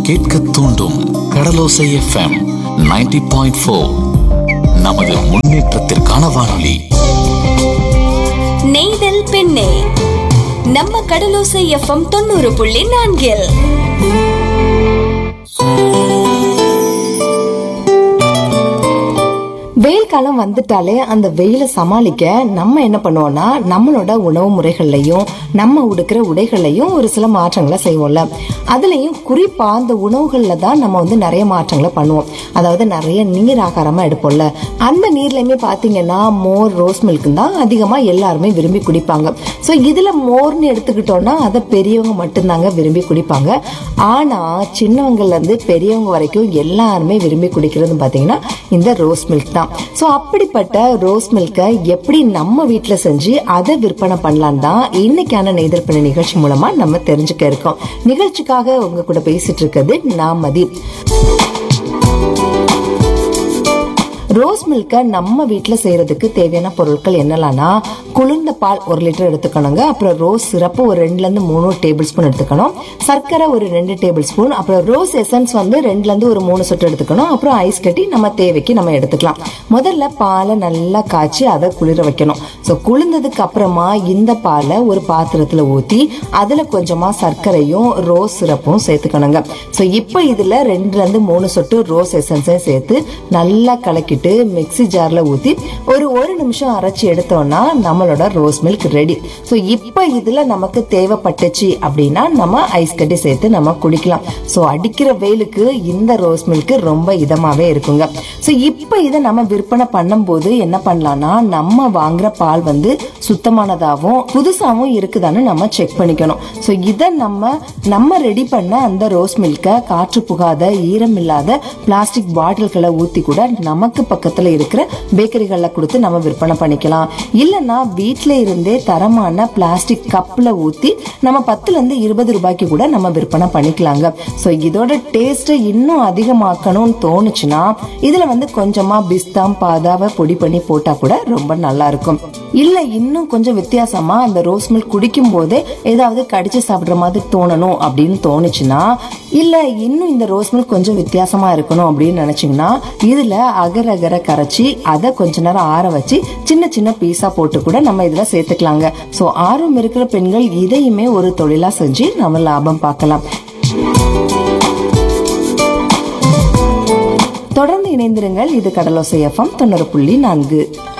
கேட்க தூண்டும் கடலோசை FM 90.4 point four நமது முன்னேற்றத்திற்கான வானொலி நெய்தல் பெண்ணே நம்ம கடலோசை எஃப்எம் தொண்ணூறு புள்ளி நான்கில் வெயில் காலம் வந்துட்டாலே அந்த வெயிலை சமாளிக்க நம்ம என்ன பண்ணுவோம்னா நம்மளோட உணவு முறைகள்லையும் நம்ம உடுக்கிற உடைகள்லையும் ஒரு சில மாற்றங்களை செய்வோம்ல அதுலயும் குறிப்பா அந்த உணவுகள்ல தான் நம்ம வந்து நிறைய மாற்றங்களை பண்ணுவோம் அதாவது நிறைய நீர் ஆகாரமா எடுப்போம்ல அந்த நீர்லயுமே பாத்தீங்கன்னா மோர் ரோஸ் மில்க் தான் அதிகமா எல்லாருமே விரும்பி குடிப்பாங்க ஸோ இதுல மோர்னு எடுத்துக்கிட்டோம்னா அதை பெரியவங்க மட்டும்தாங்க விரும்பி குடிப்பாங்க ஆனா சின்னவங்கள்ல இருந்து பெரியவங்க வரைக்கும் எல்லாருமே விரும்பி குடிக்கிறது பாத்தீங்கன்னா இந்த ரோஸ் மில்க் தான் ஸோ அப்படிப்பட்ட ரோஸ் மில்கை எப்படி நம்ம வீட்டில் செஞ்சு அதை விற்பனை பண்ணலாம் தான் இன்னைக்கான நெய்தல் பண்ண நிகழ்ச்சி மூலமா நம்ம தெரிஞ்சுக்க இருக்கோம் நிகழ்ச்சிக்காக உங்க கூட பேசிட்டு இருக்கிறது நான் மதி ரோஸ் மில்கை நம்ம வீட்டில் செய்யறதுக்கு தேவையான பொருட்கள் என்னலாம்னா குளிர்ந்த பால் ஒரு லிட்டர் எடுத்துக்கணுங்க அப்புறம் ரோஸ் சிறப்பு ஒரு ரெண்டுல இருந்து மூணு டேபிள் ஸ்பூன் எடுத்துக்கணும் சர்க்கரை ஒரு ரெண்டு டேபிள் ஸ்பூன் அப்புறம் ரோஸ் எசன்ஸ் வந்து ரெண்டுல இருந்து ஒரு மூணு சொட்டு எடுத்துக்கணும் அப்புறம் ஐஸ் கட்டி நம்ம தேவைக்கு நம்ம எடுத்துக்கலாம் முதல்ல பாலை நல்லா காய்ச்சி அதை குளிர வைக்கணும் ஸோ குளிர்ந்ததுக்கு அப்புறமா இந்த பாலை ஒரு பாத்திரத்துல ஊத்தி அதுல கொஞ்சமா சர்க்கரையும் ரோஸ் சிறப்பும் சேர்த்துக்கணுங்க ஸோ இப்போ இதுல ரெண்டுல இருந்து மூணு சொட்டு ரோஸ் எசன்ஸையும் சேர்த்து நல்லா கலக்கிட்டு மிக்ஸி ஜார்ல ஊத்தி ஒரு ஒரு நிமிஷம் அரைச்சி எடுத்தோம்னா நம்மளோட ரோஸ் மில்க் ரெடி ஸோ இப்போ இதுல நமக்கு தேவைப்பட்டுச்சு அப்படின்னா நம்ம ஐஸ் கட்டி சேர்த்து நம்ம குடிக்கலாம் ஸோ அடிக்கிற வெயிலுக்கு இந்த ரோஸ் மில்க் ரொம்ப இதமாவே இருக்குங்க ஸோ இப்போ இதை நம்ம விற்பனை பண்ணும்போது என்ன பண்ணலாம்னா நம்ம வாங்குற பால் வந்து சுத்தமானதாகவும் புதுசாகவும் இருக்குதான்னு நம்ம செக் பண்ணிக்கணும் ஸோ இதை நம்ம நம்ம ரெடி பண்ண அந்த ரோஸ் மில்கை காற்று புகாத ஈரம் இல்லாத பிளாஸ்டிக் பாட்டில்களை ஊற்றி கூட நமக்கு பக்கத்தில் இருக்கிற பேக்கரிகளில் கொடுத்து நம்ம விற்பனை பண்ணிக்கலாம் இல்லைன்னா வீட்டில் இருந்தே தரமான பிளாஸ்டிக் கப்பில் ஊற்றி நம்ம பத்துலேருந்து இருபது ரூபாய்க்கு கூட நம்ம விற்பனை பண்ணிக்கலாங்க ஸோ இதோட டேஸ்ட்டை இன்னும் அதிகமாக்கணும்னு தோணுச்சுன்னா இதில் வந்து கொஞ்சமாக பிஸ்தாம் பாதாவை பொடி பண்ணி போட்டால் கூட ரொம்ப நல்லா இருக்கும் இல்லை இன்னும் கொஞ்சம் வித்தியாசமா அந்த ரோஸ் மில்க் குடிக்கும் போதே ஏதாவது கடிச்சு சாப்பிடுற மாதிரி தோணணும் அப்படின்னு தோணுச்சுன்னா இல்ல இன்னும் இந்த ரோஸ் மில்க் கொஞ்சம் வித்தியாசமா இருக்கணும் அப்படின்னு நினைச்சீங்கன்னா இதுல அகர் அகர கரைச்சி அதை கொஞ்ச நேரம் ஆற வச்சு சின்ன சின்ன பீஸா போட்டு கூட நம்ம இதுல சேர்த்துக்கலாங்க ஸோ ஆர்வம் இருக்கிற பெண்கள் இதையுமே ஒரு தொழிலா செஞ்சு நம்ம லாபம் பார்க்கலாம் தொடர்ந்து இணைந்திருங்கள் இது கடலோசை எஃப்எம் தொண்ணூறு புள்ளி நான்கு